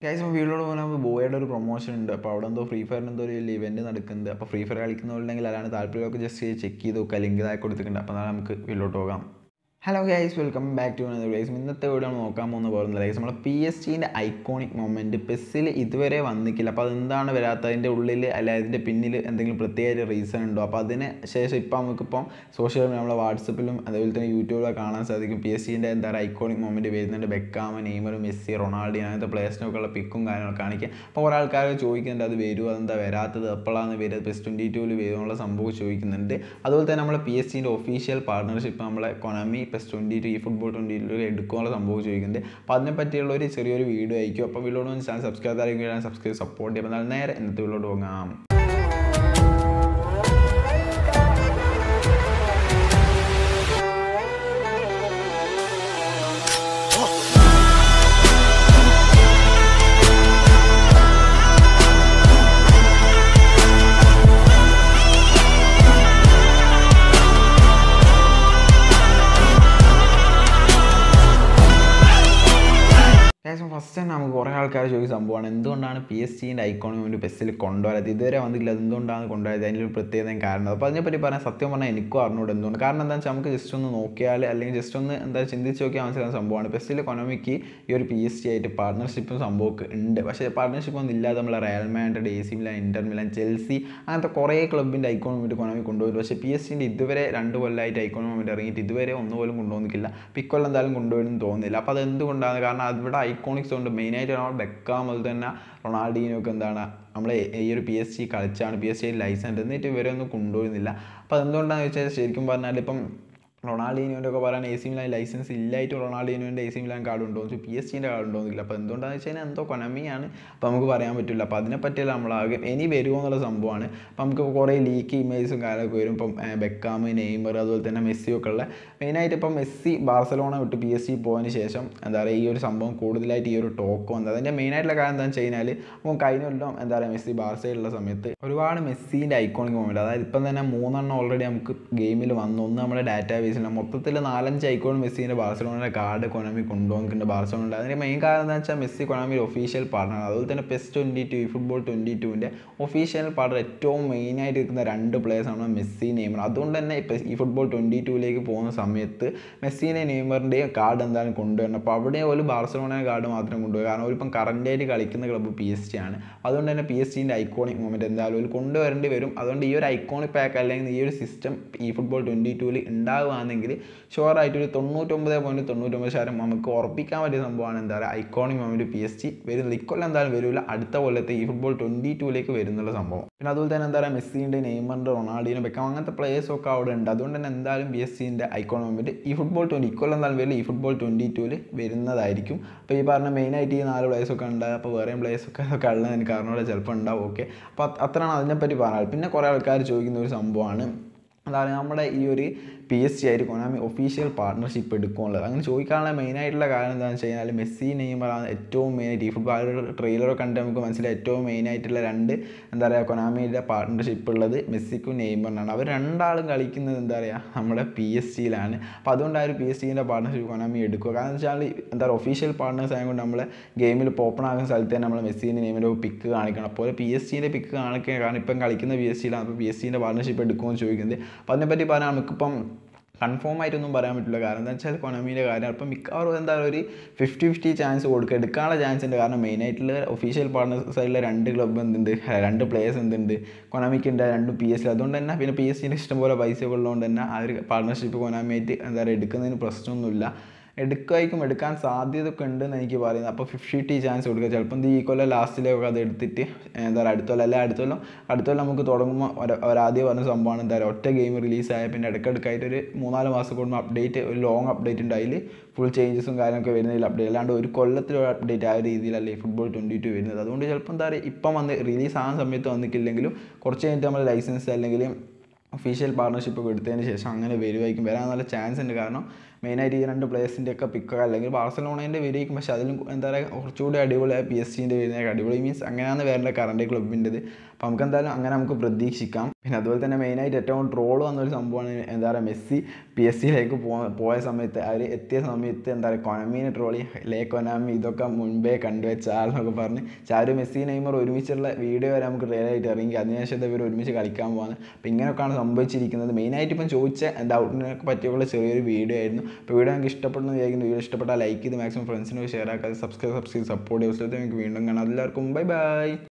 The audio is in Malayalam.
ഗൈസ് അപ്പോൾ വീട്ടിലോട് പോകുമ്പോൾ ബോയുടെ ഒരു പ്രൊമോഷൻ ഉണ്ട് അപ്പോൾ അവിടെ എന്തോ ഫ്രീ ഫയറിന് എന്തോ ഒരു ഇവൻറ്റ് നടക്കുന്നുണ്ട് അപ്പോൾ ഫ്രീ ഫയർ കളിക്കുന്നവരുണ്ടെങ്കിൽ അല്ലാണ്ട് താല്പര്യമൊക്കെ ജസ്റ്റ് ചെക്ക് ചെയ്ത് നോക്കുക ലിങ്ക് ഇതായി കൊടുത്തിട്ടുണ്ട് അപ്പോൾ നാളെ നമുക്ക് വീട്ടിലോട്ട് പോകാം hello guys welcome back to guys ഇന്നത്തെ വീഡിയോ നമ്മൾ നോക്കാൻ പോകുന്ന പോകുന്നത് ഗൈസ് നമ്മൾ പി എസ് ടിൻ്റെ ഐക്കോണിക് മൊമെൻറ്റ് പെസ്സിൽ ഇതുവരെ വന്നിക്കില്ല അപ്പോൾ അതെന്താണ് വരാത്തത് അതിൻ്റെ ഉള്ളിൽ അല്ല അതിൻ്റെ പിന്നിൽ എന്തെങ്കിലും പ്രത്യേക റീസൺ ഉണ്ടോ അപ്പോൾ അതിന് ശേഷം ഇപ്പോൾ നമുക്കിപ്പം സോഷ്യൽ മീഡിയ നമ്മളെ വാട്സപ്പിലും അതേപോലെ തന്നെ യൂട്യൂബിലൊക്കെ കാണാൻ സാധിക്കും പി എസ് ടിൻ്റെ എന്താ പറയുക ഐക്കോണിക് മൊമെൻറ്റ് വരുന്നുണ്ട് ബെക്കാമ നെയ്മർ മെസ്സി റൊണാൾഡോ അങ്ങനത്തെ പ്ലേയേഴ്സിനൊക്കെ ഉള്ള പിക്കും കാര്യങ്ങളൊക്കെ കാണിക്കുക അപ്പോൾ കുറേ ആൾക്കാർ ചോദിക്കുന്നുണ്ട് അത് വരുമോ അതെന്താ വരാത്തത് എപ്പോഴാണ് വരിക പ്ലസ് ട്വൻറ്റി ടൂവിൽ വരുമെന്നുള്ള സംഭവം ചോദിക്കുന്നുണ്ട് അതുപോലെ തന്നെ നമ്മളെ പി എസ് ടിൻ്റെ ഒഫീഷ്യൽ പാർട്ണർഷിപ്പ് നമ്മളെ കൊനാമി പ്ലസ് ട്വൻറ്റി ടു ഈ ഫുട്ബോൾ ട്വൻറ്റി ടു എടുക്കാനുള്ള സംഭവം ചോദിക്കുന്നുണ്ട് അപ്പോൾ അതിനെ പറ്റിയുള്ള ഒരു ചെറിയൊരു വീഡിയോ ആയിരിക്കും അപ്പോൾ വീഡിയോട് ചാനൽ സബ്സ്ക്രൈബ് ആയിരിക്കും സബ്സ്ക്രൈബ് സപ്പോർട്ട് ചെയ്യുമ്പോൾ എന്നാൽ നേരെ ഇന്നത്തെ വീഡിയോട്ട് പോകാം ഏകദേശം ഫസ്റ്റ് തന്നെ നമുക്ക് കുറേ ആൾക്കാർ ചോദിക്കുന്ന സംഭവമാണ് എന്തുകൊണ്ടാണ് പി എസ് സിൻ്റെ ഐക്കോണിക് വേണ്ടി ബസ്സിൽ കൊണ്ടുവരാത്തത് ഇതുവരെ വന്നില്ല അത് എന്തുകൊണ്ടാണ് കൊണ്ടുവരാത്തത് അതിൻ്റെ ഒരു പ്രത്യേകത കാരണം അപ്പോൾ അതിനെപ്പറ്റി പറയാൻ സത്യം പറഞ്ഞാൽ എനിക്കും അറിഞ്ഞൂടെ എന്തുകൊണ്ട് കാരണം എന്താ വെച്ചാൽ നമുക്ക് ജസ്റ്റ് ഒന്ന് നോക്കിയാൽ അല്ലെങ്കിൽ ജസ്റ്റ് ഒന്ന് എന്താ ചിന്തിച്ച് നോക്കിയാൽ മനസ്സിലാകുന്ന സംഭവമാണ് ബസ്സിൽ എക്കോണമിക്ക് ഈ ഒരു പി എസ് സി ആയിട്ട് പാർട്ണർഷിപ്പും സംഭവമൊക്കെ ഉണ്ട് പക്ഷേ പാർട്ണർഷിപ്പ് ഒന്നും ഇല്ലാതെ നമ്മളെ Real Madrid A C Milan Inter Milan Chelsea അങ്ങനത്തെ കുറേ ക്ലബിൻ്റെ ഐക്കോണമിറ്റ് എക്കോണമി കൊണ്ടുവരും പക്ഷേ പി എസ് സിൻ്റെ ഇതുവരെ രണ്ട് കൊല്ലമായിട്ട് ഐക്കോണമിറ്റ് ഇറങ്ങിയിട്ട് ഇതുവരെ ഒന്നുപോലും കൊണ്ടുവന്നിട്ടില്ല പിക്കൊല്ലം എന്തായാലും കൊണ്ടുവരുമെന്ന് തോന്നുന്നില്ല അപ്പോൾ അത് എന്തുകൊണ്ടാണ് കാരണം അതിവിടെ ഐക്കോണിക്സ് ഉണ്ട് മെയിനായിട്ട് നമ്മൾ ബെക്കാം അതുപോലെ തന്നെ റൊണാൾഡീനോ ഒക്കെ എന്താണ് നമ്മൾ ഈ ഒരു പി എസ് സി കളിച്ചാണ് പി എസ് സി ലൈസൻസ് എന്നിട്ട് ഇവരെ ഒന്നും കൊണ്ടുവരുന്നില്ല അപ്പോൾ അതെന്തുകൊണ്ടാണെന്ന് വെച്ചാൽ ശരിക്കും പറഞ്ഞാൽ ഇപ്പം റൊണാൾഡീനോൻ്റെ ഒക്കെ പറയാൻ എ സി മിലാൻ ലൈസൻസ് ഇല്ലായിട്ട് റൊണാൾഡീനോൻ്റെ എ സി മിലാൻ കാർഡ് ഉണ്ടോ എന്ന് പി എസ് സിൻ്റെ കാർഡ് ഉണ്ടോ എന്നില്ല അപ്പോൾ എന്തുകൊണ്ടാണെന്ന് വെച്ച് കഴിഞ്ഞാൽ എന്തോ കൊനമിയാണ് അപ്പോൾ നമുക്ക് പറയാൻ പറ്റില്ല അപ്പോൾ അതിനെപ്പറ്റിയല്ല നമ്മളാകെ ഇനി വരുമോ എന്നുള്ള സംഭവമാണ് അപ്പോൾ നമുക്ക് കുറേ ലീക്ക് ഇമേജും കാര്യമൊക്കെ വരും ഇപ്പം ബെക്കാം നെയ്മർ അതുപോലെ തന്നെ മെസ്സിയൊക്കെ ഉള്ള മെയിനായിട്ട് ഇപ്പം മെസ്സി ബാർസലോണ വിട്ട് പി എസ് സി പോയതിന് ശേഷം എന്താ പറയുക ഈ ഒരു സംഭവം കൂടുതലായിട്ട് ഈ ഒരു ടോക്ക് വന്നത് അതിൻ്റെ മെയിനായിട്ടുള്ള കാര്യം എന്താണെന്ന് വെച്ച് കഴിഞ്ഞാൽ അപ്പം കഴിഞ്ഞ കൊല്ലം എന്താ പറയുക മെസ്സി ബാർസയിലുള്ള സമയത്ത് ഒരുപാട് മെസ്സിൻ്റെ ഐക്കോണിക് മൊമെൻറ്റ് അതായത് ഇപ്പം തന്നെ മൂന്നെണ്ണം ഓൾറെഡി നമുക്ക് ഗെയിമിൽ വന്നു ഒന്ന് നമ്മുടെ ഡാറ്റാ ബേസിൽ മൊത്തത്തിൽ നാലഞ്ച് ഐക്കോൺ മെസ്സിൻ്റെ ബാർസലോണയുടെ കാർഡ് കൊനാമി കൊണ്ടുവന്നിട്ടുണ്ട് ബാർസലോണ അതിൻ്റെ മെയിൻ കാരണം എന്താ വെച്ചാൽ മെസ്സി കൊനാമിയുടെ ഒഫീഷ്യൽ പാർട്ണർ അതുപോലെ തന്നെ പെസ് ട്വൻറ്റി ടു ഈ ഫുട്ബോൾ ട്വൻറ്റി ടുവിൻ്റെ ഒഫീഷ്യൽ പാർട്ണർ ഏറ്റവും മെയിനായിട്ട് ഇരിക്കുന്ന രണ്ട് പ്ലേയേഴ്സാണ് മെസ്സി നെയ്മർ അതുകൊണ്ട് തന്നെ ഇപ്പോൾ ഈ ഫുട്ബോൾ ട്വൻറ്റി ടുവിലേക്ക് പോകുന്ന സമയത്ത് മെസ്സിനെ നെയ്മറിൻ്റെയും കാർഡ് എന്തായാലും കൊണ്ടുവരണം അപ്പോൾ അവിടെ ഒരു ബാർസലോണയുടെ കാർഡ് മാത്രം കൊണ്ടുപോയി കാരണം അവരിപ്പം കറൻ്റായിട്ട് കളിക്കുന്ന ക്ലബ്ബ് പി എസ് ടി ആണ് അതുകൊണ്ട് തന്നെ പി എസ് ടിൻ്റെ ഐക്കോണിക് മൂമെൻറ്റ് എന്തായാലും ഒരു കൊണ്ടുവരേണ്ടി വരും അതുകൊണ്ട് ഈ ഒരു ഐക്കോണിക് പാക്ക് അല്ലെങ്കിൽ ഈ ഒരു സിസ്റ്റം ഈ ഫുട്ബോൾ ട്വൻറ്റി ടൂവിൽ ഉണ്ടാവുകയാണെങ്കിൽ ഷുവറായിട്ട് ഒരു തൊണ്ണൂറ്റൊമ്പത് പോയിൻറ്റ് തൊണ്ണൂറ്റൊമ്പത് ശതമാനം നമുക്ക് ഉറപ്പിക്കാൻ പറ്റിയ സംഭവമാണ് എന്താ പറയുക iconic moment P S T വരുന്നത് ഇക്കൊല്ലം എന്തായാലും വരില്ല അടുത്ത കൊല്ലത്തെ ഈ ഫുട്ബോൾ ട്വൻറ്റി ടൂവിലേക്ക് വരുന്നുള്ള സംഭവം പിന്നെ അതുപോലെ തന്നെ എന്താ പറയുക മെസ്സിൻ്റെ നെയ്മറിൻ്റെ റൊണാൾഡിനോ ബെക്കാം അങ്ങനത്തെ പ്ലേയേഴ്സൊക്കെ അവിടെ ഉണ്ട് അതുകൊണ്ട് തന്നെ എന്തായാലും പി എസ് സിൻ്റെ ഐക്കോണിക് മൊമെൻറ്റ് ഈ ഫുട്ബോൾ ട്വൻറ്റി ഇക്കൊല്ലം എന്തായാലും വരില്ല ഈ ഫുട്ബോൾ ട്വൻറ്റി ടൂവിൽ വരുന്നതായിരിക്കും അപ്പോൾ ഈ പറഞ്ഞ മെയിനായിട്ട് ഈ നാല് പ്ലേയേഴ്സൊക്കെ ഉണ്ട് അപ്പോൾ വേറെയും പ്ലേയേഴ്സൊക്കെ ഒക്കെ ഉള്ളത് എനിക്ക് അറിഞ്ഞൂടെ ചിലപ്പോൾ ഉണ്ടാവും ഓക്കെ അപ്പോൾ അത്രയാണ് അതിനെപ്പറ്റി പറഞ്ഞത് പിന്നെ കുറേ ആൾക്കാർ ചോദിക്കുന്ന ഒരു സംഭവമാണ് അതാണ് നമ്മുടെ ഈ ഒരു പി എസ് സി ആയിട്ട് കൊനാമി ഒഫീഷ്യൽ പാർട്ണർഷിപ്പ് എടുക്കുന്നുള്ളത് അങ്ങനെ ചോദിക്കാനുള്ള മെയിനായിട്ടുള്ള കാരണം എന്താണെന്ന് വെച്ച് കഴിഞ്ഞാൽ മെസ്സി നെയ്മറാണ് ഏറ്റവും മെയിനായിട്ട് ഈ ഫുട്ബോൾ ട്രെയിലറൊക്കെ കണ്ട് നമുക്ക് മനസ്സിലായി ഏറ്റവും മെയിനായിട്ടുള്ള രണ്ട് എന്താ പറയുക കൊനാമിയുടെ പാർട്ണർഷിപ്പ് ഉള്ളത് മെസ്സിക്കും നെയ്മറിനാണ് അവർ രണ്ടാളും കളിക്കുന്നത് എന്താ പറയുക നമ്മുടെ പി എസ് സിയിലാണ് അപ്പോൾ അതുകൊണ്ട് ആ ഒരു പി എസ് സിൻ്റെ പാർട്ണർഷിപ്പ് കൊനാമി എടുക്കുക കാരണം വെച്ചാൽ എന്താ പറയുക ഒഫീഷ്യൽ പാർട്ണേഴ്സ് ആയതുകൊണ്ട് നമ്മൾ ഗെയിമിൽ ഓപ്പൺ ആകുന്ന സ്ഥലത്ത് തന്നെ നമ്മൾ മെസ്സിൻ്റെ നെയ്മിൻ്റെ പിക്ക് കാണിക്കണം അപ്പോൾ പി എസ് സിൻ്റെ പിക്ക് കാണിക്കുക കാരണം ഇപ്പം കളിക്കുന്ന പി എസ് സിയിലാണ് അപ്പോൾ പി എസ് സിൻ്റെ പാർട്ണർഷിപ്പ് എടുക്കുമെന്ന് ചോദിക്കുന്നത് അപ്പോൾ അതിനെപ്പറ്റി പറയാൻ നമുക്കിപ്പം കൺഫേം ആയിട്ടൊന്നും പറയാൻ പറ്റില്ല കാരണം എന്താ വെച്ചാൽ കൊണമീൻ്റെ കാര്യം അപ്പം മിക്കവാറും എന്താ ഒരു ഫിഫ്റ്റി ഫിഫ്റ്റി ചാൻസ് കൊടുക്കുക എടുക്കാനുള്ള ചാൻസ് ഉണ്ട് കാരണം മെയിനായിട്ടുള്ള ഒഫീഷ്യൽ പാർട്ണർ സൈഡിലെ രണ്ട് ക്ലബ്ബ് എന്തുണ്ട് രണ്ട് പ്ലേയേഴ്സ് എന്തുണ്ട് കൊനാമിക്ക് ഉണ്ട് രണ്ടും പി എസ് അതുകൊണ്ട് തന്നെ പിന്നെ പി എസ് സിൻ്റെ ഇഷ്ടംപോലെ പൈസ ഉള്ളതുകൊണ്ട് തന്നെ ആ ഒരു പാർട്ണർഷിപ്പ് കൊനാമിയായിട്ട് എന്താ പറയുക എടുക്കുന്നതിന് പ്രശ്നമൊന്നുമില്ല എടുക്കുമായിരിക്കും എടുക്കാൻ സാധ്യത ഒക്കെ ഉണ്ടെന്ന് എനിക്ക് പറയുന്നത് അപ്പോൾ ഫിഫ്റ്റി ഫിഫ്റ്റി ചാൻസ് കൊടുക്കുക ചിലപ്പം ഈ കൊല്ലം ലാസ്റ്റിലേക്ക് അത് എടുത്തിട്ട് എന്താ പറയുക അടുത്ത കൊല്ലം അല്ല അടുത്ത കൊല്ലം അടുത്ത കൊല്ലം നമുക്ക് തുടങ്ങുമ്പോൾ ഒരാദ്യം പറഞ്ഞ സംഭവമാണ് എന്താ പറയുക ഒറ്റ ഗെയിം റിലീസായ പിന്നെ ഇടയ്ക്കിടയ്ക്കായിട്ട് ഒരു മൂന്നാല് മാസം കൂടുമ്പോൾ അപ്ഡേറ്റ് ഒരു ലോങ് അപ്ഡേറ്റ് ഉണ്ട് അതിൽ ഫുൾ ചേഞ്ചസും കാര്യമൊക്കെ വരുന്നതിൽ അപ്ഡേറ്റ് അല്ലാണ്ട് ഒരു കൊല്ലത്തിൽ ഒരു അപ്ഡേറ്റ് ആ രീതിയിലല്ലേ ഫുട്ബോൾ ട്വൻറ്റി ടു വരുന്നത് അതുകൊണ്ട് ചിലപ്പോൾ എന്താ പറയുക ഇപ്പം വന്ന് റിലീസ് ആകുന്ന സമയത്ത് വന്നിട്ടില്ലെങ്കിലും കുറച്ച് കഴിഞ്ഞിട്ട് നമ്മൾ ലൈസൻസ് അല്ലെങ്കിൽ ഒഫീഷ്യൽ പാർട്ണർഷിപ്പ് ഒക്കെ എടുത്തതിന് ശേഷം അങ്ങനെ വരുമായിരിക്കും വരാൻ നല്ല ചാൻസ് ഉണ്ട് കാരണം മെയിനായിട്ട് ഈ രണ്ട് പ്ലേയേഴ്സിൻ്റെ ഒക്കെ പിക്ക് അല്ലെങ്കിൽ ബാർസലോണേൻ്റെ വരികയും പക്ഷേ അതിലും എന്താ പറയുക കുറച്ചുകൂടി അടിപൊളിയായി പി എസ് സിൻ്റെ വരുന്ന അടിപൊളി മീൻസ് അങ്ങനെയാണ് വേറെ കറണ്ട് ക്ലബിൻ്റെത് അപ്പോൾ നമുക്ക് എന്തായാലും അങ്ങനെ നമുക്ക് പ്രതീക്ഷിക്കാം പിന്നെ അതുപോലെ തന്നെ മെയിനായിട്ട് ഏറ്റവും ട്രോൾ വന്നൊരു സംഭവമാണ് എന്താ പറയുക മെസ്സി പി എസ് സിയിലേക്ക് പോ പോയ സമയത്ത് അവർ എത്തിയ സമയത്ത് എന്താ പറയുക കൊനമീനെ ട്രോളി ലേ കൊനാമി ഇതൊക്കെ മുൻപേ കണ്ടുവെച്ച ആളെന്നൊക്കെ പറഞ്ഞ് ചാരു മെസ്സി നെയ്മർ ഒരുമിച്ചുള്ള വീഡിയോ വരെ നമുക്ക് റിയലായിട്ട് ഇറങ്ങി അതിനുശേഷം ഇവർ ഒരുമിച്ച് കളിക്കാൻ പോകുന്നത് അപ്പോൾ ഇങ്ങനെയൊക്കെയാണ് സംഭവിച്ചിരിക്കുന്നത് മെയിനായിട്ട് ഇപ്പം ചോദിച്ച ഡൗട്ടിനെ പറ്റിയുള്ള ചെറിയൊരു വീഡിയോ ആയിരുന്നു അപ്പോൾ വീഡിയോ നിങ്ങൾക്ക് ഇഷ്ടപ്പെടുന്ന വിചാരിക്കുന്നു വീഡിയോ ഇഷ്ടപ്പെട്ടാൽ ലൈക്ക് ചെയ്ത് മാക്സിമം ഫ്രണ്ട്സിനോട് ഷെയർ ആക്കാതെ സബ്സ്ക്രൈബ് സബ്സ്ക്രൈബ് സപ്പോർട്ട് ചെയ്യുക നിങ്ങൾക്ക് വീണ്ടും കാണാം എല്ലാവർക്കും ബൈ ബൈ